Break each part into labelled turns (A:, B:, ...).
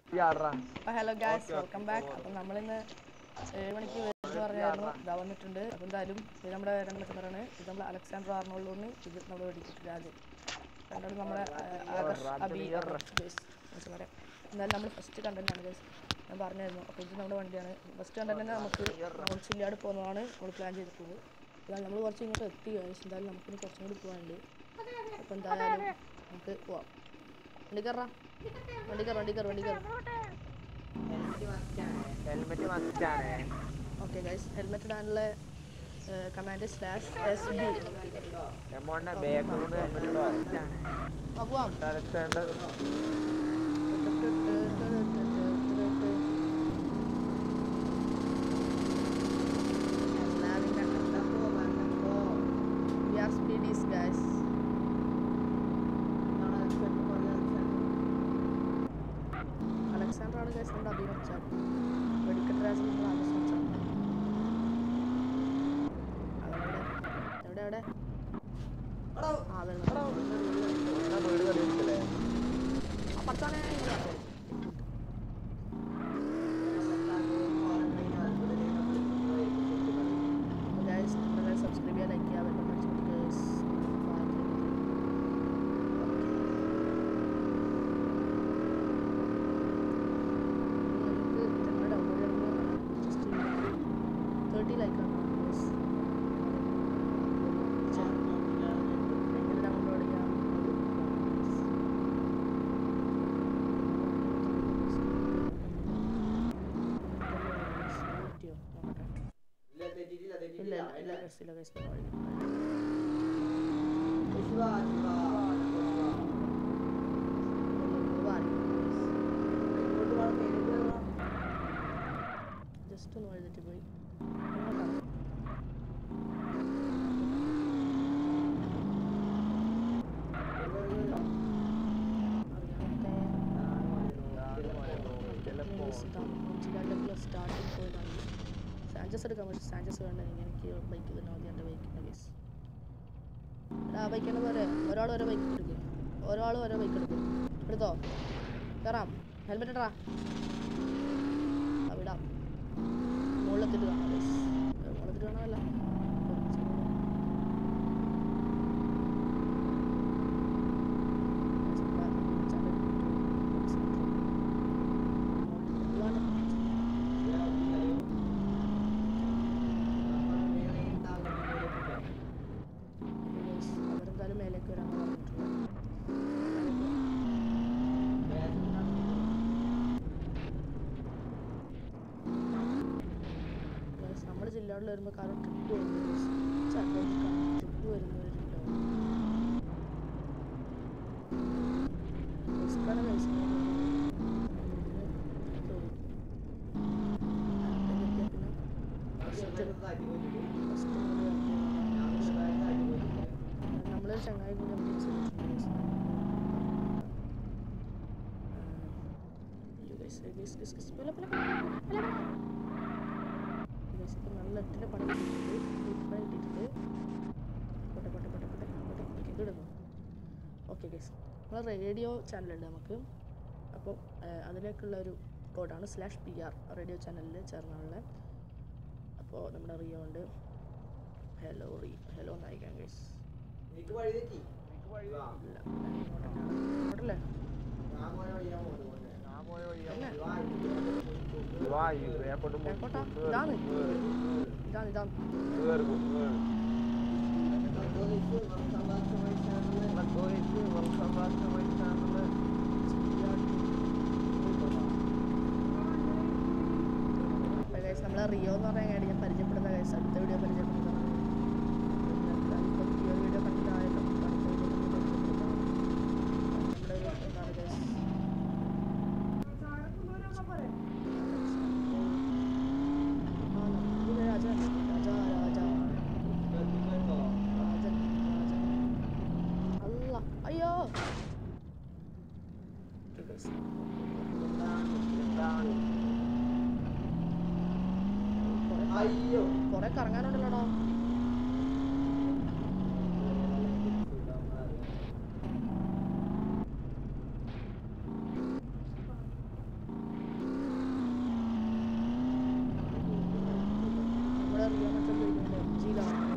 A: യാറാ
B: അപ്പൊ hello guys welcome back അപ്പം നമ്മളിന്ന് ഏഴ് മണിക്ക് വരുമെന്ന് പറഞ്ഞായിരുന്നു ഇതാ വന്നിട്ടുണ്ട് അപ്പം എന്തായാലും ഇത് നമ്മുടെ രണ്ട് ലക്ഷണറാണ് ഇത് നമ്മൾ അലക്സാണ്ടർ ആർണോളിലൂണ് ഇത് നമ്മുടെ വെടിക്കിട്ട് രാജൻ രണ്ടാളും നമ്മുടെ ആ, ആദർശ് അബി ഗൈസ് മനുഷ്യന്മാരെ എന്തായാലും നമ്മൾ ഫസ്റ്റ് കണ്ടന്റ് ആണ് ഗൈസ് ഞാൻ പറഞ്ഞായിരുന്നു അപ്പോൾ ഇത് നമ്മുടെ വണ്ടിയാണ് ഫസ്റ്റ് കണ്ടന്റ് തന്നെ നമുക്ക് നമ്മൾ ചില്ലാട് പോകുന്നതാണ് നമ്മൾ പ്ലാൻ ചെയ്തിട്ടുള്ളത് എന്നാൽ നമ്മൾ കുറച്ച് ഇങ്ങോട്ട് എത്തി ഗൈസ് എന്തായാലും നമുക്കിനി കുറച്ചും കൂടി പോകാനുണ്ട് അപ്പോൾ എന്തായാലും നമുക്ക് പോവാം വണ്ടി കയറാം വണ്ടി കയറാം വണ്ടി കയറാം വണ്ടി കയറാം
A: ഹെൽമെറ്റ് മസ്റ്റാണ്
B: ഓക്കെ ഗൈസ് ഹെൽമെറ്റ് ഇടാനുള്ള കമാൻഡ് സ്ലാഷ് എസ് ബി
A: എമൗണ്ട് ബാക്കിലോട്ട് ഹെൽമെറ്റ് മസ്റ്റാണ്
B: പോവാം
A: Alexander
B: We are speedies, guys. Alexander ആണ് ഗൈസ് നമ്മുടെ അഭിമച്ചാൻ വെടിക്കെട്ട് രാജൻ നമ്മുടെ അഭിമച്ചാൻ എവിടെ എവിടെ ആ വരുന്നു
A: വീട് കളിയില്ലേ
B: ആ പച്ചാനെ ഗൈസ് നിങ്ങൾ സബ്സ്ക്രൈബ് ചെയ്യാൻ ലൈക്ക് ചെയ്യാൻ ബെൽ അടിച്ചു ഗൈസ് തേർട്ടി ലൈക്കാണ് ഗൈസ് എങ്ങനെ ഡൗൺലോഡ് ചെയ്യാം ഇല്ല ഇല്ല ഇല്ല ഗൈസ് ഇല്ല ഗൈസ് ജസ്റ്റ് ഒന്ന് എഴുതിട്ട് പോയി അങ്ങോട്ടാണ്. സ്റ്റാർട്ടിങ് പോയിട്ടാണ് സാഞ്ചസ് എടുക്കാം പക്ഷെ സാഞ്ചസ് വേണ്ട എനിക്ക് ബൈക്ക് തന്നെ മതി എൻ്റെ ബൈക്കിൻ്റെ കേസ് ആ ബൈക്ക് തന്നെ പോരെ ഒരാൾ ഓരോ ബൈക്ക് എടുക്കും ഒരാൾ ഓരോ ബൈക്ക് എടുക്കും എടുത്തോ കയറാം ഹെൽമെറ്റ് ഇടറാ ആ വിടാം മുകളിലെത്തിട്ട് കാണാം guys. ഏ, മുകളിലെത്തിട്ട് കാണാമല്ല കുറച്ച് അവരെന്തായാലും മേലേക്ക് വരാൻ പറഞ്ഞിട്ടുണ്ട് നമ്മുടെ ജില്ലകളിൽ വരുമ്പോൾ കാരണം ട്രിപ്പ് വരുന്നു ട്രിപ്പ് വരുന്നവരുണ്ടാവും റിസ്ക്കാണ് പൈസ നമ്മളൊരു ചങ്ങായി കൂടി നമ്മൾ യൂസ് ചെയ്തിട്ടുണ്ട് ഇപ്പം നല്ല എട്ടിൻ്റെ പണി കിട്ടിയിട്ടുണ്ട് പണി കിട്ടിയിട്ടുണ്ട് പോട്ടെ പോട്ടെ പോട്ടെ പോട്ടെ പോട്ടെ ഓക്കെ ഇടുന്നു ഓക്കെ ഗൈസ് നമ്മളെ റേഡിയോ ചാനലുണ്ട് നമുക്ക് അപ്പോൾ അതിലേക്കുള്ള ഒരു കോഡാണ് സ്ലാഷ് പി ആർ റേഡിയോ ചാനലിൽ ചേർന്നുള്ള അപ്പോൾ നമ്മുടെ റിയോ ഉണ്ട് ഹലോ റീ ഹലോ നായിക്കാൻ ഗൈസ് ഇല്ല ഇങ്ങോട്ടല്ലേ
A: വായു വേപ്പട്ട്
B: എങ്ങോട്ടാ ഇതാണ് ഇതാണ് ഇതാണ്
A: കേറും welcome back to my channel
B: അപ്പോൾ ഗൈസ് നമ്മളെ റിയോ എന്ന് പറഞ്ഞ കാര്യം ഞാൻ പരിചയപ്പെടുന്ന ഗൈസ് അടുത്ത വീഡിയോ പരിചയപ്പെടുന്നതാണ് ഇപ്പം ഈ ഒരു വീഡിയോ കണ്ടിട്ടായാലും അടുത്ത വീഡിയോ നമ്മൾ പരിചയപ്പെടുന്നതാണ് നമ്മുടെ ഒരു എന്താണ് ഗൈസ് ആ നമുക്ക് രാജ രാജ രാജ രാജൻ രാജൻ അല്ല അയ്യോ Okay, guys. കുറെ കുറെ കറങ്ങാനുണ്ടല്ലോടാ ചെയ്യാൻ പറ്റുന്നത് എം ജിയിലാണ്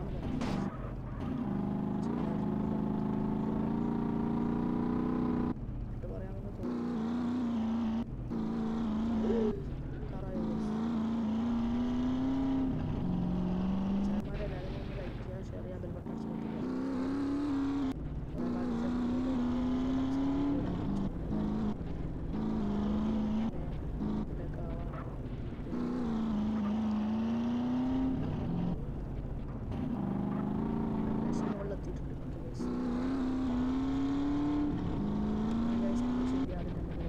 B: പറയാമെന്ന് തോന്നുന്നു കാറായോ ചേട്ടന്മാരെ എല്ലാവരും ഒന്ന് ലൈക്ക് ചെയ്യുക ഷെയർ ചെയ്യുക ബെൽ ബട്ടൺ അടിച്ച് മുകളിലെത്തിയിട്ടുണ്ട് ഗൈസ് ഗൈസ് നമ്മൾ ചെയ്യാതെ തന്നെ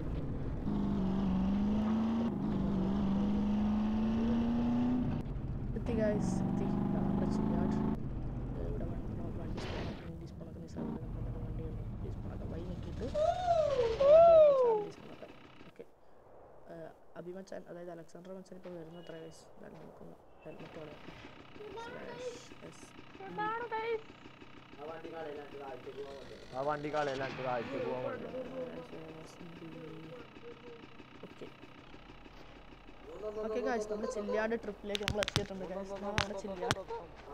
B: എത്തി ഗൈസ് എത്തി ഇതാണ് നമ്മുടെ ചില്ലാട് ഇവിടെ വണ്ടി നമുക്ക് വണ്ടി സ്പോണാക്കി സ്പോണാക്കുന്ന സ്ഥലത്ത് നമ്മൾ വണ്ടി സ്പോണാക്കാൻ വഴി നോക്കിയിട്ട് ഓക്കെ അഭിമച്ചാൻ അതായത് അലക്സാണ്ടർ മച്ചാൻ ഇപ്പോൾ വരുന്ന അത്ര ഗൈസ് എന്തായാലും നമുക്കൊന്ന് ഹെൽമെറ്റോടെ
A: ആ വണ്ടി കളയിലാണ്ട് താഴ്ച പോകാൻ പറ്റില്ല
B: ഓക്കെ ഓക്കെ ഗൈസ് നമ്മൾ ചില്ലാട് ട്രിപ്പിലേക്ക് നമ്മൾ എത്തിയിട്ടുണ്ട് ഗൈസ് നമ്മുടെ ചില്ലാട്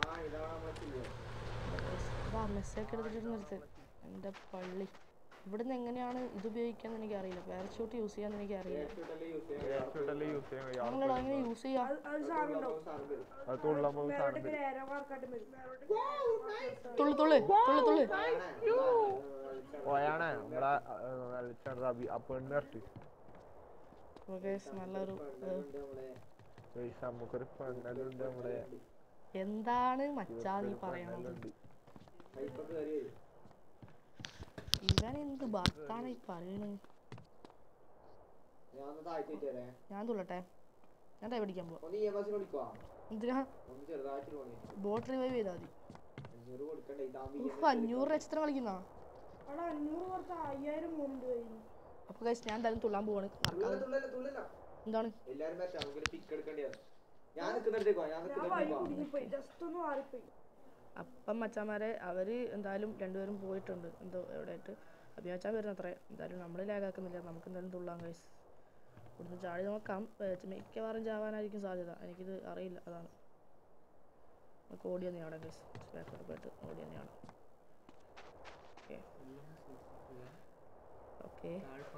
B: വാ മെസ്സേജ് എടുത്തിട്ട് നിർത്ത് എൻ്റെ പള്ളി ഇവിടുന്ന് എങ്ങനെയാണ് ഇത് ഉപയോഗിക്കാന്ന് എനിക്ക് അറിയില്ല പാരഷൂട്ട് യൂസ് ചെയ്യാന്ന് എനിക്ക് അറിയില്ല
A: ഏഷ്യൂട്ടല്ലേ യൂസ് ചെയ്യാൻ കഴിയും
B: ഞങ്ങളടാ എങ്ങനെ യൂസ് ചെയ്യാം
A: അത് തുള്ളുമ്പോൾ സാധനം വരും
B: തുള്ളു തുള്ളു തുള്ളു തുള്ളു
A: പോയാണ് നമ്മളെ അലക്സാണ്ടർ അബി ആ പെണ്ണ് നിർത്തി
B: ഓക്കെ നല്ലൊരു ഏഹ്,
A: ഗൈസ് നമുക്കൊരു പെണ്ണെല്ലുണ്ട് നമ്മുടെ
B: എന്താണ് മച്ചാ നീ പറയണത്
A: പെണ്ണെല്ലുണ്ട്
B: ഇവൻ എന്ത് ഭർത്താണ് ഈ പറയണത് ഞാൻ തുള്ളട്ടെ ഞാൻ ടൈം പിടിക്കാൻ പോവാ എന്തിനാ ബോട്ട് റിവൈവ് ചെയ്താൽ മതി ഉഫ്, അഞ്ഞൂറ് നക്ഷത്രം കളിക്കുന്ന
C: അവിടെ അഞ്ഞൂറ് കുറച്ച് അയ്യായിരം പോകുന്നുണ്ട് കയ്യിൽ
B: അപ്പൊ guys ഞാൻ എന്തായാലും തുള്ളാൻ പോവാണ് മറക്കാതെ. എന്താണ്
D: എല്ലാരും പറ്റാം നമുക്കൊരു പിക്ക് എടുക്കേണ്ടിയാണ് ഞാൻ നിൽക്കുന്നിടത്തേക്കോ ഞാൻ നിൽക്കുന്നിടത്തേക്കോ
C: കുടുങ്ങിപ്പോയി ജസ്റ്റ് ഒന്ന് മാറിപ്പോയി
B: അപ്പം മച്ചാന്മാരെ അവർ എന്തായാലും രണ്ടുപേരും പോയിട്ടുണ്ട് എന്തോ എവിടെയായിട്ട് അഭിയാച്ചാൻ വരുന്ന അത്രേ എന്തായാലും നമ്മൾ ലാഗാക്കുന്നില്ല നമുക്ക് എന്തായാലും തുള്ളാം കൈസ് ഇവിടുന്ന് ചാടി നോക്കാം ഏ, മിക്കവാറും ചാവാനായിരിക്കും സാധ്യത എനിക്കിത് അറിയില്ല അതാണ് നമുക്ക് ഓടി തന്നെയാണ് കൈസ് ബാക്കോട്ട് പോയിട്ട് ഓടി തന്നെയാണ് ഓക്കെ ഓക്കെ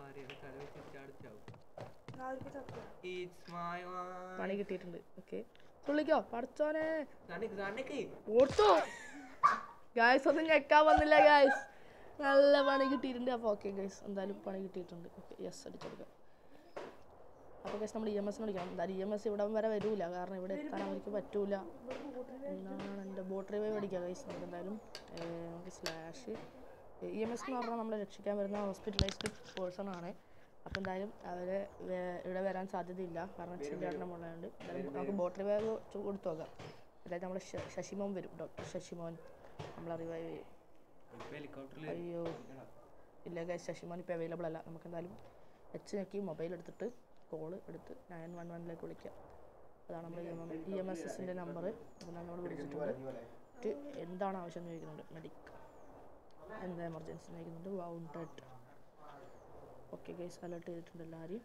C: ആർക്ക് ചത്തു
B: പണി കിട്ടിയിട്ടുണ്ട് ഓക്കെ തുള്ളിക്കോ പഠിച്ചോനെ ഓർത്തോ ഗായ്സ് ഒന്നും ഞെക്കാൻ വന്നില്ല ഗായ്സ് നല്ല പണി കിട്ടിയിട്ടുണ്ട് അപ്പോൾ ഓക്കെ ഗൈസ് എന്തായാലും പണി കിട്ടിയിട്ടുണ്ട് ഓക്കെ യെസ് അടിച്ചെടുക്കാം അപ്പോൾ ഗൈസ് നമ്മൾ ഇ എം എസിന് വിളിക്കണം എന്തായാലും ഇ എം എസ് ഇവിടെ വരെ വരൂല കാരണം ഇവിടെ എത്താൻ അവർക്ക് പറ്റൂല എന്നാണ് എൻ്റെ ബോട്ട് റിവൈവ് അടിക്കുക ഗൈസ് നമുക്ക് എന്തായാലും ഏർ, നമുക്ക് സ്ലാഷ് ഇ എം എസ് എന്ന് പറഞ്ഞാൽ നമ്മളെ രക്ഷിക്കാൻ വരുന്ന ഹോസ്പിറ്റലൈസ്ഡ് പേഴ്സൺ ആണ് അപ്പോൾ എന്തായാലും അവർ ഇവിടെ വരാൻ സാധ്യതയില്ല കാരണം ചില്ലാടിൻ്റെ മുകളിലുണ്ട് എന്തായാലും നമുക്ക് ബോട്ട് റിവൈവ് കൊടുത്തു നോക്കാം അതായത് നമ്മുടെ ശ- ശശിമോൻ വരും ഡോക്ടർ ശശിമോൻ നമ്മളെ റിവൈവ് ചെയ്യും അയ്യോ ഇല്ല ഗൈസ് ശശിമോൻ ഇപ്പോൾ അവൈലബിൾ അല്ല നമുക്ക് എന്തായാലും എച്ച് നോക്കി മൊബൈൽ എടുത്തിട്ട് കോൾ എടുത്ത് നയൻ വൺ വണ്ണിലേക്ക് വിളിക്കാം അതാണ് നമ്മൾ ഇ എം എസ് എസിൻ്റെ നമ്പർ അപ്പോൾ നമ്മൾ വിളിച്ചിട്ടുണ്ട് എന്നിട്ട് എന്താണ് ആവശ്യം എന്ന് ചോദിക്കുന്നുണ്ട് മെഡിക് എന്താ എമർജൻസി ചോദിക്കുന്നുണ്ട് വൗണ്ടഡ് ഓക്കെ ഗൈസ് അലേർട്ട് ചെയ്തിട്ടുണ്ട് എല്ലാവരെയും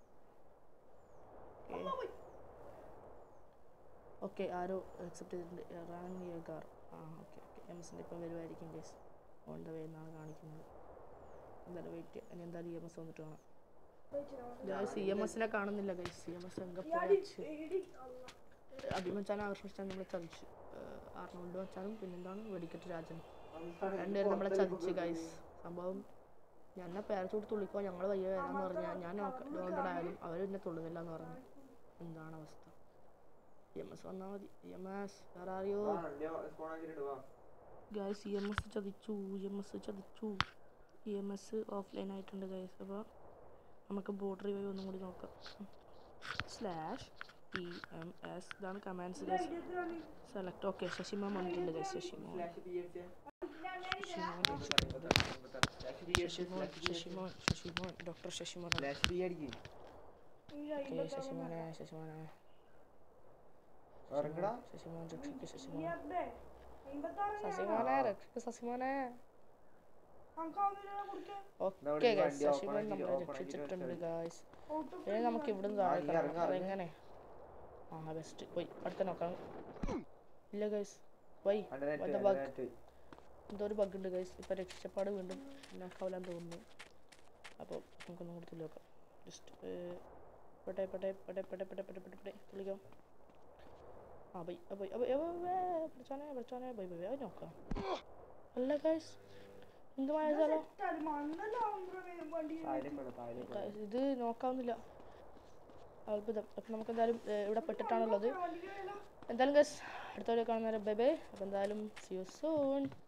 B: ഓക്കെ ആരോ അക്സെപ്റ്റ് ചെയ്തിട്ടുണ്ട് ഇറാൻ കാർ ആ ഓക്കെ ഓക്കെ എം എസിൻ്റെ ഇപ്പം വരുമായിരിക്കും ഗൈസ് ഓൺ ദ വേ എന്നാണ് കാണിക്കുന്നത് എന്തായാലും വെയിറ്റ് ചെയ്യാം ഇനി എന്തായാലും ഇ എം എസ് വന്നിട്ട് കാണാം ഗൈസ് സി എം എസിനെ കാണുന്നില്ല ഗൈസ് സി എം എസ് എങ്ക പോയച്ച് അഭിമച്ചാൻ ആകർഷിച്ചാൽ നമ്മളെ ചതിച്ച് ആർണോൾഡ് വച്ചാലും പിന്നെന്താണ് വെടിക്കെട്ട് രാജൻ രണ്ടുപേരും നമ്മളെ ചതിച്ച് ഗൈസ് സംഭവം ഞാൻ പേരച്ചോട്ട് തുള്ളിക്കോ ഞങ്ങൾ വയ്യ വരാന്ന് പറഞ്ഞാൽ ഞാൻ ഡോണ്ടഡ് ആയാലും അവർ എന്നെ തുള്ളുന്നില്ല എന്ന് പറഞ്ഞു എന്താണ് അവസ്ഥ എം എസ് വന്നാൽ മതി എം എസ് വേറെ അറിയോ
D: സ്പോൺ ആക്കിയിട്ടുണ്ട് വാ
B: ഗൈസ് ഇ എം എസ് ചതിച്ചു ഇ എം എസ് ചതിച്ചു ഇ എം എസ് ഓഫ്ലൈൻ ആയിട്ടുണ്ട് ഗൈസ് അപ്പോൾ നമുക്ക് ബോർഡർ റിവൈവ് ഒന്നും കൂടി നോക്കാം സ്ലാഷ് ഇ എം എസ് ഇതാണ് commands guys select okay Sasimon വന്നിട്ടുണ്ട് guys Sasimon
D: flash P H
B: Sasimon Sasimon Sasimon doctor Sasimon
D: flash P അടിക്ക്
B: ഓക്കെ ശശിമോനെ ശശിമോനെ
D: ഇറങ്ങടാ
B: ശശിമോൻ രക്ഷിക്ക് ശശിമോൻ
C: അമ്പത്താറ്
B: ശശിമോനെ രക്ഷിക്ക് ശശിമോനെ
C: അങ്കാവുന്നില്ല കൊടുക്കാൻ
B: ഓക്കെ ഗൈസ് ശശിമോൻ നമ്മളെ രക്ഷിച്ചിട്ടുണ്ട് ഗൈസ് ഇനി നമുക്ക് ഇവിടുന്ന് താഴെ
D: ആ, നീ ഇറങ്ങ്,
B: കിടക്കണം
D: ഇറങ്ങ്.
B: അതെങ്ങനെ ആ ബെസ്റ്റ് പോയി അടുത്ത നോക്കാം ഇല്ല ഗൈസ് പോയി
A: അവന്റെ net,
B: വല്ല
A: അവന്റെ
B: bug.
A: net.
B: എന്തോ ഒരു ബഗ് ഉണ്ട് ഗൈസ് ഇപ്പം രക്ഷപ്പാട് വീണ്ടും നോക്കാവില്ലാന്ന് തോന്നുന്നു അപ്പോൾ നമുക്കൊന്നും കൂടി നോക്കാം ജസ്റ്റ് പെട്ടെ പെട്ടെ പെട്ടെ പെട്ടെ പെട്ടെ പെട്ടെ പെട്ടെ പെട്ടെ വിളിക്കാം ആ ബൈ ആ ബൈ പഠിച്ചാനെ പഠിച്ചാനെ ബൈ ബൈ അത് നോക്കാം അല്ല ഗൈസ് എന്ത് മായാലോ
C: സെറ്റാണ് മണ്ണെല്ലാം വണ്ടി
A: താഴേക്ക് വിട്, താഴേക്ക് വിട്.
B: ഇത് നോക്കാവുന്നില്ല അത്ഭുതം അപ്പം നമുക്ക് എന്തായാലും ഏർ, ഇവിടെ പെട്ടിട്ടാണുള്ളത്
C: വണ്ടി
B: എന്തായാലും ഗസ് അടുത്ത വീഡിയോ കാണുന്നവരെ ബൈ ബൈ അപ്പം എന്തായാലും സി യു സൂൺ